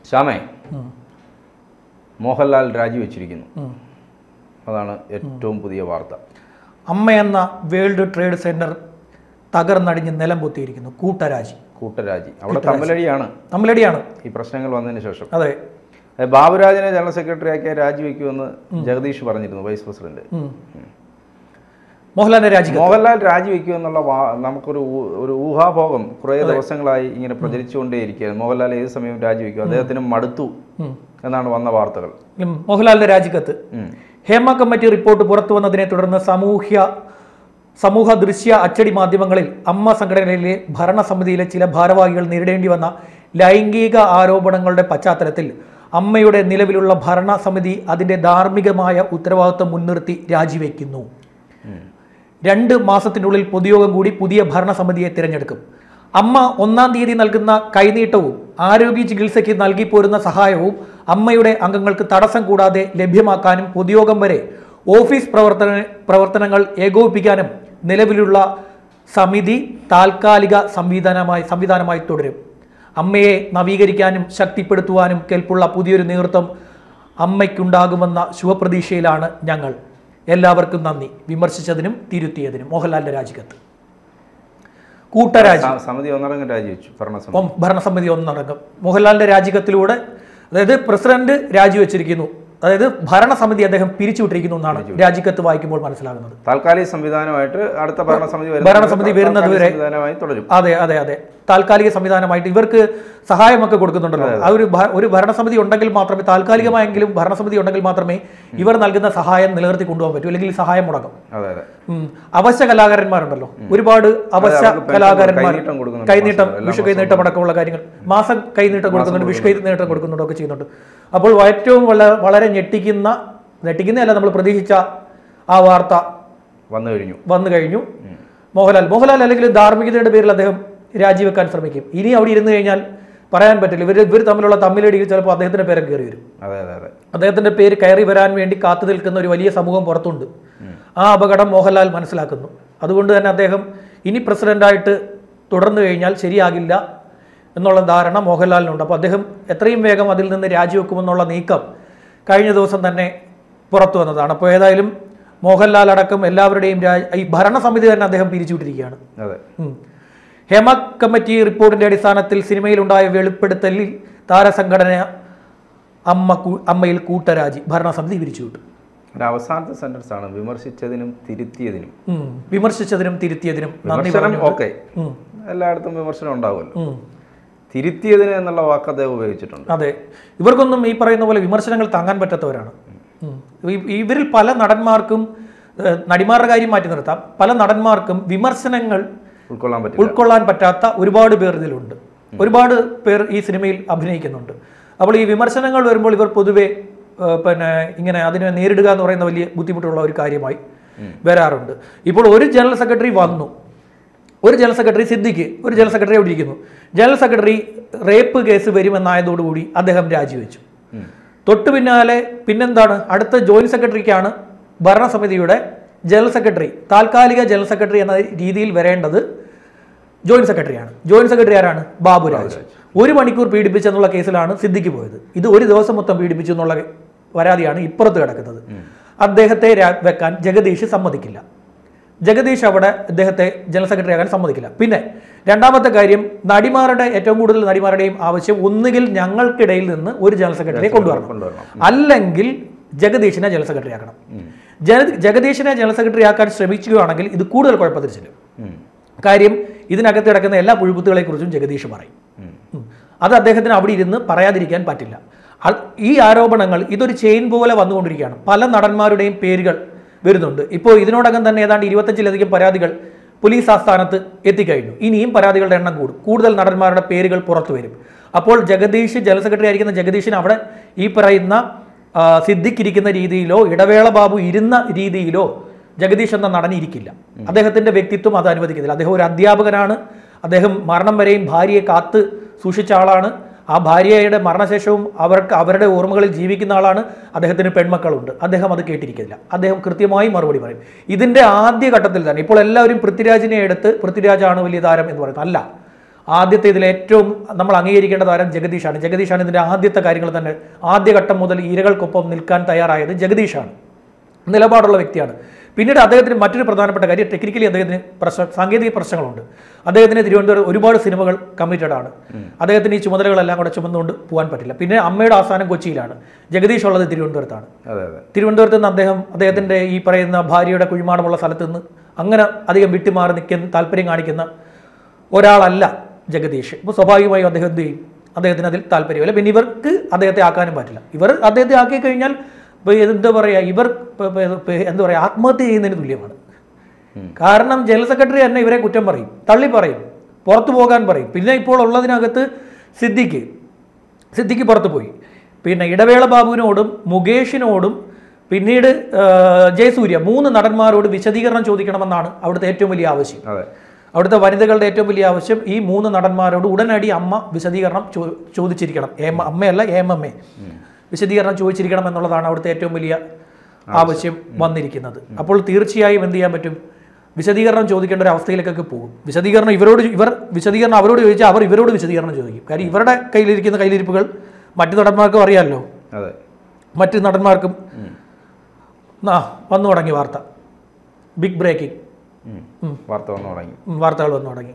ശ്യാമേ ഉം. മോഹൻലാൽ രാജിവെച്ചിരിക്കുന്നു ഉം. അതാണ് ഏറ്റവും പുതിയ വാർത്ത അമ്മയെന്ന വേൾഡ് ട്രേഡ് സെന്റർ തകർന്നടിഞ്ഞ് നിലം പൊത്തിയിരിക്കുന്നു കൂട്ടരാജി കൂട്ടരാജി അവിടെ തമ്മിലടിയാണ് തമ്മിലടിയാണ് ഈ പ്രശ്നങ്ങൾ വന്നതിന് ശേഷം അതെ ഏ, ബാബുരാജിനെ ജനറൽ സെക്രട്ടറി ആക്കിയ രാജിവെക്കുമെന്ന് ജഗദീഷ് പറഞ്ഞിരുന്നു വൈസ് പ്രസിഡന്റ് ഉം. മോഹൻലാലിന്റെ രാജി മോഹൻലാൽ രാജിവെക്കുമെന്നുള്ള വാ- നമുക്കൊരു ഊ- ഒരു ഊഹാഭോഗം കുറേ ദിവസങ്ങളായി ഇങ്ങനെ പ്രചരിച്ചുകൊണ്ടേയിരിക്കുകയാണ് മോഹൻലാൽ ഏത് സമയവും രാജിവെക്കും അദ്ദേഹത്തിന് മടുത്തു ഉം. എന്നാണ് വന്ന വാർത്തകൾ ഉം. മോഹൻലാലിന്റെ രാജിക്കത്ത് ഉം. ഹേമ കമ്മിറ്റി റിപ്പോർട്ട് പുറത്തു വന്നതിനെ തുടർന്ന് സാമൂഹ്യ സമൂഹ ദൃശ്യ അച്ചടി മാധ്യമങ്ങളിൽ അമ്മ സംഘടനയിലെ ഭരണസമിതിയിലെ ചില ഭാരവാഹികൾ നേരിടേണ്ടി വന്ന ലൈംഗിക ആരോപണങ്ങളുടെ പശ്ചാത്തലത്തിൽ അമ്മയുടെ നിലവിലുള്ള ഭരണസമിതി അതിന്റെ ധാർമ്മികമായ ഉത്തരവാദിത്വം മുൻനിർത്തി രാജിവെക്കുന്നു ഉം. രണ്ട് മാസത്തിനുള്ളിൽ പൊതുയോഗം കൂടി പുതിയ ഭരണസമിതിയെ തിരഞ്ഞെടുക്കും അമ്മ ഒന്നാം തീയതി നൽകുന്ന കൈനീട്ടവും ആരോഗ്യ ചികിത്സയ്ക്ക് നൽകിപ്പോരുന്ന സഹായവും അമ്മയുടെ അംഗങ്ങൾക്ക് തടസ്സം കൂടാതെ ലഭ്യമാക്കാനും പൊതുയോഗം വരെ ഓഫീസ് പ്രവർത്തന പ്രവർത്തനങ്ങൾ ഏകോപിപ്പിക്കാനും നിലവിലുള്ള സമിതി താൽക്കാലിക സംവിധാനമായി സംവിധാനമായി തുടരും അമ്മയെ നവീകരിക്കാനും ശക്തിപ്പെടുത്തുവാനും കെൽപ്പുള്ള പുതിയൊരു നേതൃത്വം അമ്മയ്ക്കുണ്ടാകുമെന്ന ശുഭപ്രതീക്ഷയിലാണ് ഞങ്ങൾ എല്ലാവർക്കും നന്ദി വിമർശിച്ചതിനും തിരുത്തിയതിനും മോഹൻലാലിന്റെ രാജിക്കത്ത് കൂട്ടരാജി സ- സമിതി ഒന്നടങ്കം രാജിവെച്ചു ഭരണസമിതി ഒപ്പം ഭരണസമിതി ഒന്നടങ്കം മോഹൻലാലിന്റെ രാജിക്കത്തിലൂടെ അതായത് പ്രസിഡന്റ് രാജിവെച്ചിരിക്കുന്നു അതായത് ഭരണസമിതി അദ്ദേഹം പിരിച്ചുവിട്ടിരിക്കുന്നു എന്നാണ് രാജിക്കത്ത് വായിക്കുമ്പോൾ മനസ്സിലാകുന്നത് താൽക്കാലിക സംവിധാനമായിട്ട് അടുത്ത ഭരണസമിതി വരുന്നത് ഭരണസമിതി വരുന്നത് താൽക്കാലിക വരെ സംവിധാനമായി തുടരും അതെ അതെ അതെ താൽക്കാലിക സംവിധാനമായിട്ട് ഇവർക്ക് സഹായമൊക്കെ കൊടുക്കുന്നുണ്ടല്ലോ ആ ഒരു ഭ- ഒരു ഭരണസമിതി ഉണ്ടെങ്കിൽ മാത്രമേ താൽക്കാലികമായെങ്കിലും ഭരണസമിതി ഉണ്ടെങ്കിൽ മാത്രമേ ഇവർ നൽകുന്ന സഹായം നിലനിർത്തി കൊണ്ടുപോകാൻ പറ്റൂ അല്ലെങ്കിൽ സഹായം മുടങ്ങും അതെ അതെ ഉം. അവശ്യ കലാകാരന്മാരുണ്ടല്ലോ ഒരുപാട് അവശ്യ അവർക്ക് pension, കലാകാരന്മാർ കൈനീട്ടം കൊടുക്കുന്നുണ്ട് കൈനീട്ടം മാസം. എല്ലാ വിഷു കൈനീട്ടം അടക്കമുള്ള കാര്യങ്ങൾ മാസം കൈനീട്ടം കൊടുക്കുന്നുണ്ട് വിഷു കൈനീട്ടം കൊടുക്കുന്നുണ്ട് ഒക്കെ ചെയ്യുന്നുണ്ട് അപ്പോൾ ഏറ്റവും വള- വളരെ ഞെട്ടിക്കുന്ന ഞെട്ടിക്കുന്നതല്ല നമ്മൾ പ്രതീക്ഷിച്ച ആ വാർത്ത വന്നു കഴിഞ്ഞു വന്നു കഴിഞ്ഞു മോഹൻലാൽ മോഹൻലാൽ അല്ലെങ്കിൽ ധാർമ്മികതയുടെ പേരിൽ അദ്ദേഹം രാജിവെക്കാൻ ശ്രമിക്കും ഇനി അവിടെ ഇരുന്ന് കഴിഞ്ഞാൽ പറയാൻ പറ്റില്ല ഇവർ ഇവർ തമ്മിലുള്ള തമ്മിലടിയിൽ ചിലപ്പോൾ അദ്ദേഹത്തിന്റെ പേരെ കയറി വരും അതെ അതെ അതെ അദ്ദേഹത്തിന്റെ പേര് കയറി വരാൻ വേണ്ടി കാത്തു നിൽക്കുന്ന ഒരു വലിയ സമൂഹം പുറത്തുണ്ട് ആ അപകടം മോഹൻലാൽ മനസ്സിലാക്കുന്നു അതുകൊണ്ട് തന്നെ അദ്ദേഹം ഇനി പ്രസിഡന്റായിട്ട് തുടർന്നു കഴിഞ്ഞാൽ ശരിയാകില്ല എന്നുള്ള ധാരണ മോഹൻലാലിനുണ്ട് അപ്പോൾ അദ്ദേഹം എത്രയും വേഗം അതിൽ നിന്ന് രാജിവെക്കുമെന്നുള്ള നീക്കം കഴിഞ്ഞ ദിവസം തന്നെ പുറത്തു വന്നതാണ് അപ്പോൾ ഏതായാലും മോഹൻലാൽ അടക്കം എല്ലാവരുടെയും രാ- ഈ ഭരണസമിതി തന്നെ അദ്ദേഹം പിരിച്ചുവിട്ടിരിക്കുകയാണ് അതെ ഉം. ഹേമ കമ്മിറ്റി റിപ്പോർട്ടിന്റെ അടിസ്ഥാനത്തിൽ സിനിമയിലുണ്ടായ വെളിപ്പെടുത്തലിൽ താരസംഘടന അമ്മ കൂ- അമ്മയിൽ കൂട്ടരാജി ഭരണസമിതി പിരിച്ചുവിട്ടു ഒരു അവസാനത്തെ സെന്റൻസ് ആണ് വിമർശിച്ചതിനും തിരുത്തിയതിനും ഉം. വിമർശിച്ചതിനും തിരുത്തിയതിനും നന്ദി വിമർശനം പറഞ്ഞു ഓക്കെ ഉം. എല്ലായിടത്തും വിമർശനം ഉണ്ടാവുമല്ലോ ഉം. തിരുത്തിയതിന് എന്നുള്ള വാക്ക് അദ്ദേഹം ഉപയോഗിച്ചിട്ടുണ്ട് അതെ ഇവർക്കൊന്നും ഈ പറയുന്ന പോലെ വിമർശനങ്ങൾ താങ്ങാൻ പറ്റാത്തവരാണ് ഉം. ഈ- ഇവരിൽ പല നടന്മാർക്കും ഏഹ്, നടിമാരുടെ കാര്യം മാറ്റി നിർത്താം പല നടന്മാർക്കും വിമർശനങ്ങൾ ഉൾക്കൊള്ളാൻ പറ്റില്ല ഉൾക്കൊള്ളാൻ പറ്റാത്ത ഒരുപാട് പേർ ഇതിലുണ്ട് ഒരുപാട് പേർ ഈ സിനിമയിൽ അഭിനയിക്കുന്നുണ്ട് അപ്പോൾ ഈ വിമർശനങ്ങൾ വരുമ്പോൾ ഇവർ പൊതുവെ ഏഹ്, പിന്നെ ഇങ്ങനെ അതിനെ നേരിടുക എന്ന് പറയുന്ന വലിയ ബുദ്ധിമുട്ടുള്ള ഒരു കാര്യമായി വരാറുണ്ട് ഇപ്പോൾ ഒരു ജനറൽ സെക്രട്ടറി വന്നു ഒരു ജനറൽ സെക്രട്ടറി സിദ്ദിഖ് ഒരു ജനറൽ സെക്രട്ടറി അവിടെ ഇരിക്കുന്നു ജനറൽ സെക്രട്ടറി റേപ്പ് കേസ് വരുമെന്നായതോടുകൂടി അദ്ദേഹം രാജിവെച്ചു തൊട്ടു പിന്നാലെ പിന്നെന്താണ് അടുത്ത ജോയിന്റ് സെക്രട്ടറിക്കാണ് ഭരണസമിതിയുടെ ജനറൽ സെക്രട്ടറി താൽക്കാലിക ജനറൽ സെക്രട്ടറി എന്ന രീതിയിൽ വരേണ്ടത് ജോയിന്റ് സെക്രട്ടറിയാണ് ജോയിന്റ് സെക്രട്ടറി ആരാണ് ബാബുരാജ് ഒരു മണിക്കൂർ പീഡിപ്പിച്ചെന്നുള്ള കേസിലാണ് സിദ്ദിഖ് പോയത് ഇത് ഒരു ദിവസം മൊത്തം പീഡിപ്പിച്ചു എന്നുള്ള പരാതിയാണ് ഇപ്പുറത്ത് കിടക്കുന്നത് അദ്ദേഹത്തെ രാ- വെക്കാൻ ജഗദീഷ് സമ്മതിക്കില്ല ജഗദീഷ് അവിടെ അദ്ദേഹത്തെ ജനറൽ സെക്രട്ടറി ആകാൻ സമ്മതിക്കില്ല പിന്നെ രണ്ടാമത്തെ കാര്യം നടിമാരുടെ ഏറ്റവും കൂടുതൽ നടിമാരുടെയും ആവശ്യം ഒന്നുകിൽ ഞങ്ങൾക്കിടയിൽ നിന്ന് ഒരു ജനറൽ സെക്രട്ടറിയെ കൊണ്ടുവരണം കൊണ്ടുവരണം അല്ലെങ്കിൽ ജഗദീഷിനെ ജനറൽ സെക്രട്ടറി ആക്കണം ജന ജഗദീഷിനെ ജനറൽ സെക്രട്ടറി ആക്കാൻ ശ്രമിക്കുകയാണെങ്കിൽ ഇത് കൂടുതൽ കുഴപ്പത്തിൽ ചെല്ലും ഉം. കാര്യം ഇതിനകത്ത് കിടക്കുന്ന എല്ലാ പുഴുക്കുത്തുകളെ കുറിച്ചും ജഗദീഷ് പറയും ഉം. ഉം. അത് അദ്ദേഹത്തിന് അവിടെ ഇരുന്ന് പറയാതിരിക്കാൻ പറ്റില്ല അ- ഈ ആരോപണങ്ങൾ ഇതൊരു ചെയിൻ പോലെ വന്നുകൊണ്ടിരിക്കുകയാണ് പല നടന്മാരുടെയും പേരുകൾ വരുന്നുണ്ട് ഇപ്പോൾ ഇതിനോടകം തന്നെ ഏതാണ്ട് ഇരുപത്തഞ്ചിലധികം പരാതികൾ പോലീസ് ആസ്ഥാനത്ത് എത്തിക്കഴിഞ്ഞു ഇനിയും പരാതികളുടെ എണ്ണം കൂടും കൂടുതൽ നടന്മാരുടെ പേരുകൾ പുറത്തു വരും അപ്പോൾ ജഗദീഷ് ജനറൽ സെക്രട്ടറി ആയിരിക്കുന്ന ജഗദീഷിന് അവിടെ ഈ പറയുന്ന ആ, സിദ്ദിഖ് ഇരിക്കുന്ന രീതിയിലോ ഇടവേള ബാബു ഇരുന്ന രീതിയിലോ ജഗദീഷ് എന്ന നടൻ ഇരിക്കില്ല അദ്ദേഹത്തിന്റെ വ്യക്തിത്വം അത് അനുവദിക്കുന്നില്ല അദ്ദേഹം ഒരു അധ്യാപകനാണ് അദ്ദേഹം മരണം വരെയും ഭാര്യയെ കാത്ത് സൂക്ഷിച്ച ആളാണ് ആ ഭാര്യയുടെ മരണശേഷവും അവർക്ക് അവരുടെ ഓർമ്മകളിൽ ജീവിക്കുന്ന ആളാണ് അദ്ദേഹത്തിന് പെൺമക്കളുണ്ട് അദ്ദേഹം അത് കേട്ടിരിക്കില്ല അദ്ദേഹം കൃത്യമായി മറുപടി പറയും ഇതിന്റെ ആദ്യ ഘട്ടത്തിൽ തന്നെ ഇപ്പോൾ എല്ലാവരും പൃഥ്വിരാജിനെ എടുത്ത് പൃഥ്വിരാജാണ് വലിയ താരം എന്ന് പറയുന്നത് അല്ല ആദ്യത്തെ ഇതിൽ ഏറ്റവും നമ്മൾ അംഗീകരിക്കേണ്ട താരം ജഗദീഷാണ് ജഗദീഷാണ് ഇതിന്റെ ആദ്യത്തെ കാര്യങ്ങൾ തന്നെ ആദ്യഘട്ടം മുതൽ ഇരകൾക്കൊപ്പം നിൽക്കാൻ തയ്യാറായത് ജഗദീഷാണ് നിലപാടുള്ള വ്യക്തിയാണ് പിന്നീട് അദ്ദേഹത്തിന് മറ്റൊരു പ്രധാനപ്പെട്ട കാര്യം ടെക്നിക്കലി അദ്ദേഹത്തിന് പ്രശ്ന സാങ്കേതിക പ്രശ്നങ്ങളുണ്ട് അദ്ദേഹത്തിന് തിരുവനന്തപുരം ഒരുപാട് സിനിമകൾ കമ്മിറ്റഡ് ആണ് അദ്ദേഹത്തിന് ഈ ചുമതലകളെല്ലാം കൂടെ ചുമന്നുകൊണ്ട് പോകാൻ പറ്റില്ല പിന്നെ അമ്മയുടെ ആസ്ഥാനം കൊച്ചിയിലാണ് ജഗദീഷ് ഉള്ളത് തിരുവനന്തപുരത്താണ് അതെ അതെ തിരുവനന്തപുരത്ത് നിന്ന് അദ്ദേഹം അദ്ദേഹത്തിൻ്റെ ഈ പറയുന്ന ഭാര്യയുടെ കുഴിമാടമുള്ള സ്ഥലത്ത് നിന്ന് അങ്ങനെ അധികം വിട്ടുമാറി നിൽക്കുന്ന താല്പര്യം കാണിക്കുന്ന ഒരാളല്ല ജഗദീഷ് ഇപ്പോൾ സ്വാഭാവികമായും അദ്ദേഹം എന്ത് ചെയ്യും അദ്ദേഹത്തിന് അതിൽ താല്പര്യമില്ല പിന്നെ ഇവർക്ക് അദ്ദേഹത്തെ ആക്കാനും പറ്റില്ല ഇവർ അദ്ദേഹത്തെ ആക്കി കഴിഞ്ഞാൽ ഇപ്പൊ എന്താ പറയുക ഇവർ ഇപ്പൊ- ഇപ്പൊ- ഇപ്പൊ എന്താ പറയുക ആത്മഹത്യ ചെയ്യുന്നതിന് തുല്യമാണ് കാരണം ജനറൽ സെക്രട്ടറി തന്നെ ഇവരെ കുറ്റം പറയും തള്ളി പറയും പുറത്തു പോകാൻ പറയും പിന്നെ ഇപ്പോൾ ഉള്ളതിനകത്ത് സിദ്ദിഖ് സിദ്ദിഖ് പുറത്തു പോയി പിന്നെ ഇടവേള ബാബുവിനോടും മുകേഷിനോടും പിന്നീട് ആ, ജയസൂര്യ മൂന്ന് നടന്മാരോട് വിശദീകരണം ചോദിക്കണമെന്നാണ് അവിടുത്തെ ഏറ്റവും വലിയ ആവശ്യം അതെ അവിടുത്തെ വനിതകളുടെ ഏറ്റവും വലിയ ആവശ്യം ഈ മൂന്ന് നടന്മാരോട് ഉടനടി അമ്മ വിശദീകരണം ചോ- ചോദിച്ചിരിക്കണം ഏമ അമ്മയല്ല ഏമമ്മേ വിശദീകരണം ചോദിച്ചിരിക്കണം എന്നുള്ളതാണ് അവിടുത്തെ ഏറ്റവും വലിയ ആവശ്യം വന്നിരിക്കുന്നത് അപ്പോൾ തീർച്ചയായും എന്ത് ചെയ്യാൻ പറ്റും വിശദീകരണം ചോദിക്കേണ്ട ഒരു അവസ്ഥയിലേക്കൊക്കെ പോകും വിശദീകരണം ഇവരോട് ഇവർ വിശദീകരണം അവരോട് ചോദിച്ചാൽ അവർ ഇവരോട് വിശദീകരണം ചോദിക്കും കാര്യം ഇവരുടെ കയ്യിലിരിക്കുന്ന കയ്യിലിരിപ്പുകൾ മറ്റു നടന്മാർക്കും അറിയാമല്ലോ അതെ മറ്റു നടന്മാർക്കും ആ വന്നു തുടങ്ങി വാർത്ത ബിഗ് ബ്രേക്കിംഗ് ഉം. വാർത്ത വന്നു തുടങ്ങി വാർത്തകൾ വന്നു തുടങ്ങി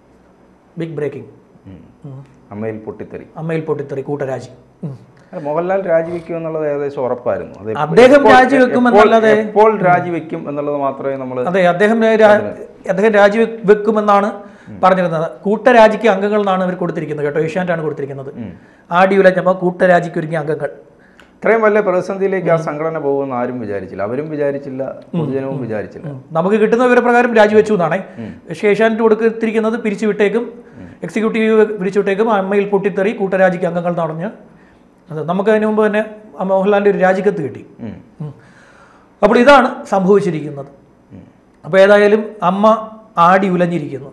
ബിഗ് ബ്രേക്കിംഗ് ഉം. അമ്മയിൽ പൊട്ടിത്തെറി അമ്മയിൽ പൊട്ടിത്തെറി കൂട്ടരാജി ഉം. അല്ല, മോഹൻലാൽ രാജിവെക്കും എന്നുള്ളത് ഏകദേശം ഉറപ്പായിരുന്നു അത് എപ്പോ- അദ്ദേഹം എപ്പോൾ- രാജിവെക്കും എപ്പോൾ- എന്നല്ലാതെ- എപ്പോൾ രാജിവെക്കും എന്നുള്ളത് മാത്രമേ നമ്മൾ അതെ അദ്ദേഹം രാ- അദ്ദേഹം രാജിവെക്കുമെന്നാണ് പറഞ്ഞിരുന്നത് കൂട്ടരാജിക്ക് അംഗങ്ങൾ എന്നാണ് ഇവർ കൊടുത്തിരിക്കുന്നത് കേട്ടോ ഏഷ്യാനെറ്റാണ് കൊടുത്തിരിക്കുന്നത് ആടി ഉലഞ്ഞപ്പോൾ കൂട്ടരാജിക്ക് ഒരുങ്ങിയ അംഗങ്ങൾ ഇത്രയും വലിയ പ്രതിസന്ധിയിലേക്ക് ആ സംഘടന പോകുമെന്ന് ആരും വിചാരിച്ചില്ല അവരും വിചാരിച്ചില്ല പൊതുജനവും വിചാരിച്ചില്ല നമുക്ക് കിട്ടുന്ന വിവരപ്രകാരം രാജിവെച്ചു എന്നാണ് പക്ഷേ ഏഷ്യാനെറ്റ് കൊടുത്തിരിക്കുന്നത് പിരിച്ചുവിട്ടേക്കും എക്സിക്യൂട്ടീവ് പിരിച്ചുവിട്ടേക്കും അമ്മയിൽ പൊട്ടിത്തെറി കൂട്ടരാജിക്ക് അംഗങ്ങൾ എന്ന് പറഞ്ഞ് അത് നമുക്ക് അതിന് മുമ്പ് തന്നെ ആ മോഹൻലാലിൻ്റെ ഒരു രാജിക്കത്ത് കിട്ടി ഉം. ഉം. അപ്പോൾ ഇതാണ് സംഭവിച്ചിരിക്കുന്നത് അപ്പോൾ ഏതായാലും അമ്മ ആടി ഉലഞ്ഞിരിക്കുന്നു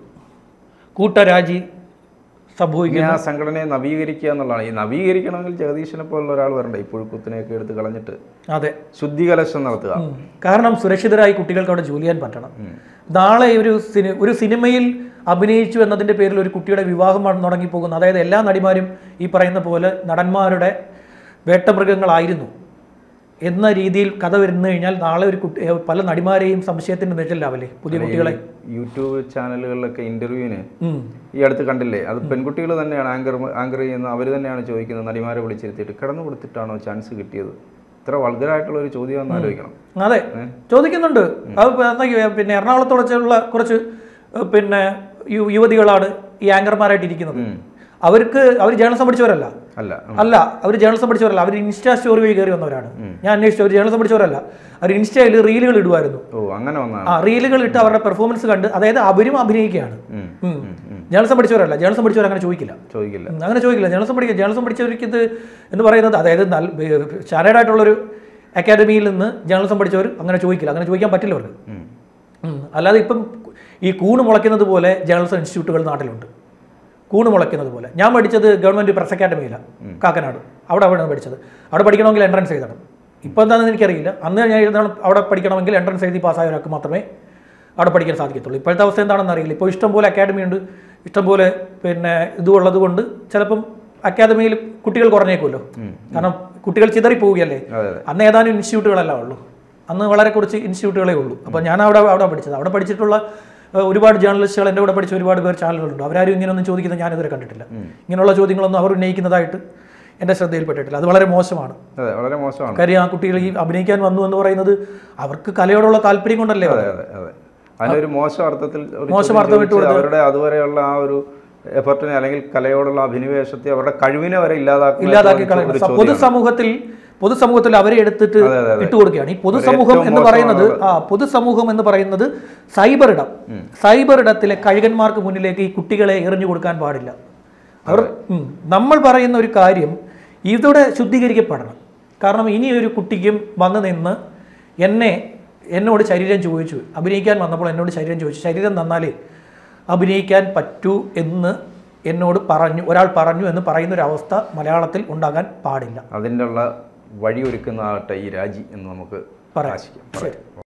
കൂട്ടരാജി സംഭവിക്കുന്നു ഇനി ആ സംഘടനയെ നവീകരിക്കുക എന്നുള്ളതാണ് ഈ നവീകരിക്കണമെങ്കിൽ ജഗദീശനെ പോലുള്ള ഒരാൾ വരണ്ടേ ഈ പുഴുക്കുത്തിനെയൊക്കെ എടുത്ത് കളഞ്ഞിട്ട് അതെ ശുദ്ധികലശം നടത്തുക ഉം. കാരണം സുരക്ഷിതരായി കുട്ടികൾക്ക് അവിടെ ജോലി ചെയ്യാൻ പറ്റണം നാളെ ഒരു സിനി ഒരു സിനിമയിൽ അഭിനയിച്ചു എന്നതിൻ്റെ പേരിൽ ഒരു കുട്ടിയുടെ വിവാഹം തുടങ്ങി പോകുന്നു അതായത് എല്ലാ നടിമാരും ഈ പറയുന്ന പോലെ നടന്മാരുടെ വേട്ടമൃഗങ്ങളായിരുന്നു എന്ന രീതിയിൽ കഥ വരുന്നു കഴിഞ്ഞാൽ നാളെ ഒരു കുട്ടി ഏ, പല നടിമാരെയും സംശയത്തിന്റെ നിഴലിലാവല്ലേ പുതിയ കുട്ടികളെ യൂട്യൂബ് ചാനലുകളിലൊക്കെ ഇന്റർവ്യൂവിന് ഉം. ഈ അടുത്ത് കണ്ടില്ലേ അത് പെൺകുട്ടികൾ തന്നെയാണ് ആങ്കർ ആങ്കർ ചെയ്യുന്ന അവർ തന്നെയാണ് ചോദിക്കുന്നത് നടിമാരെ വിളിച്ചിരുത്തിയിട്ട് കിടന്നു കൊടുത്തിട്ടാണോ ചാൻസ് കിട്ടിയത് ഇത്ര വൾഗറായിട്ടുള്ള ഒരു ചോദ്യം ഒന്ന് ആലോചിക്കണം അതെ ചോദിക്കുന്നുണ്ട് അത് ഇപ്പൊ എന്താ ഈ പിന്നെ എറണാകുളത്തുള്ള കുറച്ച് ഏ, പിന്നെ യു- യുവതികളാണ് ഈ ആങ്കർമാരായിട്ട് ഇരിക്കുന്നത് അവർക്ക് അവർ ജേർണലിസം പഠിച്ചവരല്ല അല്ല അല്ല അവർ ജേർണലിസം പഠിച്ചവരല്ല അവർ ഇൻസ്റ്റാ സ്റ്റോറി വഴി കയറി വന്നവരാണ് ഞാൻ അന്വേഷിച്ചു അവർ ജേർണലിസം പഠിച്ചവരല്ല അവർ ഇൻസ്റ്റയിൽ റീലുകൾ ഇടുമായിരുന്നു ഓ അങ്ങനെ വന്നാണ് ആ റീലുകൾ ഇട്ട് അവരുടെ പെർഫോമൻസ് കണ്ട് അതായത് അവരും അഭിനയിക്കുകയാണ് ഉം. ഉം. ജേർണലിസം പഠിച്ചവരല്ല ജേർണലിസം പഠിച്ചവർ അങ്ങനെ ചോദിക്കില്ല ചോദിക്കില്ല ഉം, അങ്ങനെ ചോദിക്കില്ല ജേർണലിസം പഠിക്കുക ജേർണലിസം പഠിച്ചവർക്ക് ഇത് എന്ന് പറയുന്നത് അതായത് നല്ല സ്റ്റാൻഡേർഡ് ആയിട്ടുള്ളൊരു അക്കാദമിയിൽ നിന്ന് ജേർണലിസം പഠിച്ചവർ അങ്ങനെ ചോദിക്കില്ല അങ്ങനെ ചോദിക്കാൻ പറ്റില്ല അവർക്ക് ഉം. ഉം. അല്ലാതെ ഇപ്പം ഈ കൂണ് മുളയ്ക്കുന്നത് പോലെ ജേർണലിസം ഇൻസ്റ്റിറ്റ്യൂട്ടുകൾ നാട്ടിലുണ്ട് കൂണ് മുളയ്ക്കുന്നത് പോലെ ഞാൻ പഠിച്ചത് ഗവൺമെൻറ് പ്രസ് അക്കാഡമിയിലാണ് കാക്കനാട് അവിടെ അവിടെയാണ് പഠിച്ചത് അവിടെ പഠിക്കണമെങ്കിൽ എൻട്രൻസ് എഴുതണം ഇപ്പോൾ എന്താണെന്ന് എനിക്കറിയില്ല അന്ന് ഞാൻ എഴുതണം അവിടെ പഠിക്കണമെങ്കിൽ എൻട്രൻസ് എഴുതി പാസ്സായ ഒരാൾക്ക് മാത്രമേ അവിടെ പഠിക്കാൻ സാധിക്കത്തുള്ളൂ ഇപ്പോഴത്തെ അവസ്ഥ എന്താണെന്ന് അറിയില്ല ഇപ്പോൾ ഇഷ്ടംപോലെ അക്കാഡമി ഉണ്ട് ഇഷ്ടംപോലെ പിന്നെ ഇതുള്ളത് കൊണ്ട് ചിലപ്പം അക്കാദമിയിൽ കുട്ടികൾ കുറഞ്ഞേക്കുമല്ലോ കാരണം കുട്ടികൾ ചിതറി പോവുകയല്ലേ അതെ അതെ അന്ന് ഏതാനും ഇൻസ്റ്റിറ്റ്യൂട്ടുകളല്ല ഉള്ളൂ അന്ന് വളരെ കുറച്ച് ഇൻസ്റ്റിറ്റ്യൂട്ടുകളേ ഉള്ളൂ അപ്പോൾ ഞാൻ അവിടെ അവിടെ പഠിച്ചത് അവിടെ പഠിച്ചിട്ടുള്ള ഏഹ്, ഒരുപാട് ജേർണലിസ്റ്റുകൾ എൻ്റെ കൂടെ പഠിച്ച ഒരുപാട് പേർ ചാനലുകളുണ്ട് അവരാരും ഇങ്ങനെയൊന്നും ചോദിക്കുന്നത് ഞാനിതുവരെ കണ്ടിട്ടില്ല ഇങ്ങനെയുള്ള ചോദ്യങ്ങളൊന്നും അവർ ഉന്നയിക്കുന്നതായിട്ട് എൻ്റെ ശ്രദ്ധയിൽപ്പെട്ടിട്ടില്ല അത് വളരെ മോശമാണ് അതെ വളരെ മോശമാണ് കാര്യം ആ കുട്ടികൾ ഈ അഭിനയിക്കാൻ വന്നു എന്ന് പറയുന്നത് അവർക്ക് കലയോടുള്ള താല്പര്യം കൊണ്ടല്ലേ അതെ അതെ അതെ അതിനൊരു മോശം അർത്ഥത്തിൽ ഒരു മോശം ചോദ്യം അർത്ഥം ഇട്ട് ചോദിച്ച് അവരുടെ അതുവരെയുള്ള ആ ഒരു എഫർട്ടിനെ അല്ലെങ്കിൽ കലയോടുള്ള അഭിനിവേശത്തെ അവരുടെ കഴിവിനെ വരെ ഇല്ലാതാക്കുന്ന ഇല്ലാതാക്കി ഒരു കളയുന്നത് ചോദ്യമാണ്. പൊതുസമൂഹത്തിൽ പൊതുസമൂഹത്തിൽ അവരെ എടുത്തിട്ട് അതെ, അതെ, അതെ. ഇട്ട് കൊടുക്കുകയാണ് ഈ പൊതുസമൂഹം ഏറ്റവും എന്ന് പറയുന്നത് ആ പൊതുസമൂഹം എന്ന് പറയുന്നത് സൈബർ ഇടം സൈബർ ഇടത്തിലെ കഴുകന്മാർക്ക് മുന്നിലേക്ക് ഈ കുട്ടികളെ എറിഞ്ഞു കൊടുക്കാൻ പാടില്ല അവർ ഉം. നമ്മൾ പറയുന്ന ഒരു കാര്യം ഇതോടെ ശുദ്ധീകരിക്കപ്പെടണം കാരണം ഇനി ഒരു കുട്ടിക്കും വന്നു നിന്ന് എന്നെ എന്നോട് ശരീരം ചോദിച്ചു അഭിനയിക്കാൻ വന്നപ്പോൾ എന്നോട് ശരീരം ചോദിച്ചു ശരീരം തന്നാലേ അഭിനയിക്കാൻ പറ്റൂ എന്ന് എന്നോട് പറഞ്ഞു ഒരാൾ പറഞ്ഞു എന്ന് പറയുന്ന ഒരു അവസ്ഥ മലയാളത്തിൽ ഉണ്ടാകാൻ പാടില്ല അതിൻ്റെ ഉള്ള വഴിയൊരുക്കുന്നതാകട്ടെ ഈ രാജി എന്ന് നമുക്ക് പറയാം ആശിക്കാം ശരി